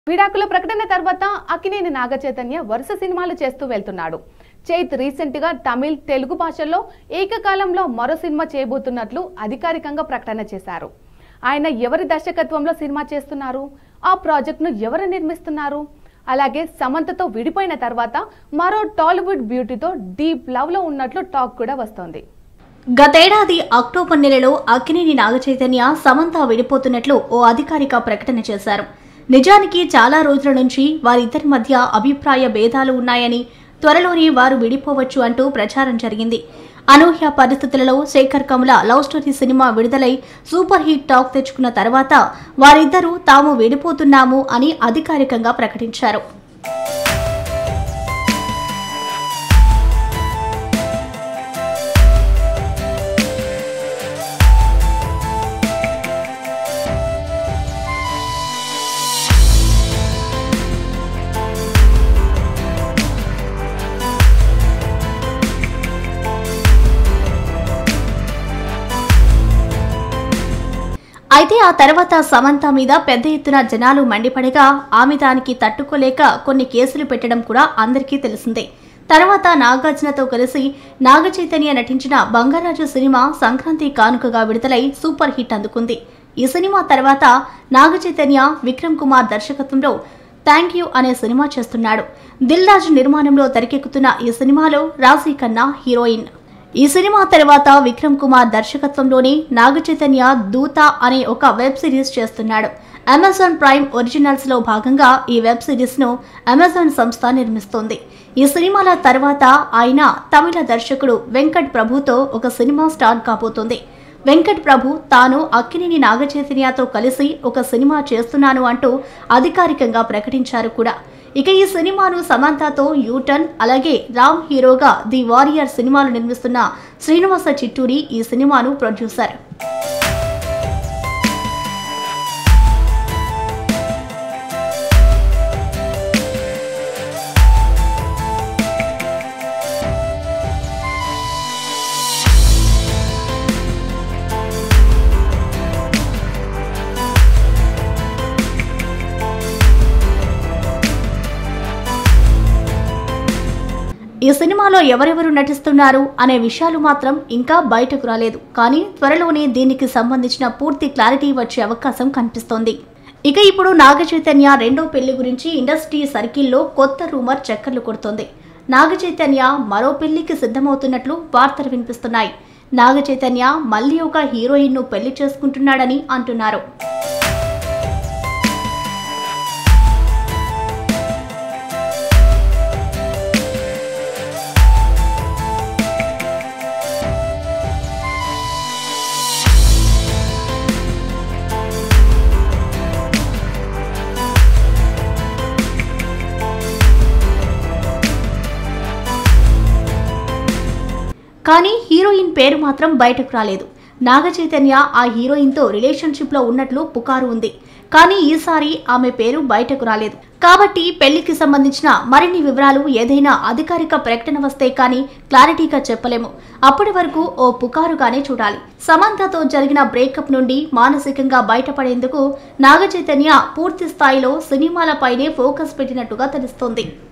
విడాకుల ప్రకటన తర్వాత అక్కినేని నాగ చైతన్య వరుస సినిమాలు చేస్తూ వెళ్తున్నాడు చైత్ రీసెంట్ గా తమిళ్ తెలుగు భాషల్లో ఏకకాలంలో మరో సినిమా చేయబోతున్నట్లు అధికారికంగా ప్రకటన చేశారు ఆయన ఎవరి దర్శకత్వంలో సినిమా చేస్తున్నారు ఆ ప్రాజెక్ట్ను ఎవరు నిర్మిస్తున్నారు అలాగే సమంతతో విడిపోయిన తర్వాత మరో టాలీవుడ్ బ్యూటీతో డీప్ లవ్ లో ఉన్నట్లు టాక్ కూడా వస్తోంది గతేడాది అక్టోబర్ నెలలో అక్కినేని నాగచైతన్య సమంత విడిపోతున్నట్లు ఓ అధికారిక ప్రకటన చేశారు నిజానికి చాలా రోజుల నుంచి వారిద్దరి మధ్య అభిప్రాయ భేదాలు ఉన్నాయని త్వరలోనే వారు విడిపోవచ్చు అంటూ ప్రచారం జరిగింది అనూహ్య పరిస్థితులలో శేఖర్ కమల లవ్ స్టోరీ సినిమా విడుదలై సూపర్ హిట్ టాక్ తెచ్చుకున్న తర్వాత వారిద్దరూ తాము విడిపోతున్నాము అని అధికారికంగా ప్రకటించారు అయితే ఆ తర్వాత సమంత మీద పెద్ద ఎత్తున జనాలు మండిపడగా ఆమె దానికి తట్టుకోలేక కొన్ని కేసులు పెట్టడం కూడా అందరికీ తెలిసిందే తర్వాత నాగార్జునతో కలిసి నాగ చైతన్య నటించిన బంగారాజు సినిమా సంక్రాంతి కానుకగా విడుదలై సూపర్ హిట్ అందుకుంది ఈ సినిమా తర్వాత నాగ చైతన్య విక్రమ్ కుమార్ దర్శకత్వంలో థ్యాంక్ యూ అనే సినిమా చేస్తున్నాడు దిల్ రాజు నిర్మాణంలో తెరకెక్కుతున్న ఈ సినిమాలో రాశీ ఖన్నా హీరోయిన్ ఈ సినిమా తర్వాత విక్రమ్ కుమార్ దర్శకత్వంలోని నాగ చైతన్య దూత అనే ఒక వెబ్ సిరీస్ చేస్తున్నాడు అమెజాన్ ప్రైమ్ ఒరిజినల్స్ లో భాగంగా ఈ వెబ్ సిరీస్ ను అమెజాన్ సంస్థ నిర్మిస్తోంది ఈ సినిమాల తర్వాత ఆయన తమిళ దర్శకుడు వెంకట్ ప్రభుతో ఒక సినిమా స్టార్ట్ కాబోతోంది వెంకట్ ప్రభు తాను అక్కినేని నాగచైతన్యతో కలిసి ఒక సినిమా చేస్తున్నాను అంటూ అధికారికంగా ప్రకటించారు కూడా ఇక ఈ సినిమాను సమంతతో యూటర్న్ అలాగే రామ్ హీరోగా ది వారియర్ సినిమాలు నిర్మిస్తున్న శ్రీనివాస చిట్టూరి ఈ సినిమాను ప్రొడ్యూసర్ ఈ సినిమాలో ఎవరెవరు నటిస్తున్నారు అనే విషయాలు మాత్రం ఇంకా బయటకు రాలేదు కానీ త్వరలోనే దీనికి సంబంధించిన పూర్తి క్లారిటీ వచ్చే అవకాశం కనిపిస్తోంది ఇక ఇప్పుడు నాగ చైతన్య రెండో పెళ్లి గురించి ఇండస్ట్రీ సర్కిల్లో కొత్త రూమర్ చక్కర్లు కొడుతోంది నాగ చైతన్య మరో పెళ్లికి సిద్ధమవుతున్నట్లు వార్తలు వినిపిస్తున్నాయి నాగ చైతన్య మళ్ళీ ఒక హీరోయిన్ ను పెళ్లి చేసుకుంటున్నాడని అంటున్నారు కానీ హీరోయిన్ పేరు మాత్రం బయటకు రాలేదు నాగ చైతన్య ఆ హీరోయిన్తో రిలేషన్షిప్లో ఉన్నట్లు పుకారు ఉంది కానీ ఈసారి ఆమె పేరు బయటకు రాలేదు కాబట్టి పెళ్లికి సంబంధించిన మరిన్ని వివరాలు ఏదైనా అధికారిక ప్రకటన వస్తే కానీ క్లారిటీగా చెప్పలేము అప్పటి వరకు ఓ పుకారుగానే చూడాలి సమంతతో జరిగిన బ్రేకప్ నుండి మానసికంగా బయటపడేందుకు నాగ చైతన్య పూర్తి స్థాయిలో సినిమాలపైనే ఫోకస్ పెట్టినట్టుగా తెలుస్తోంది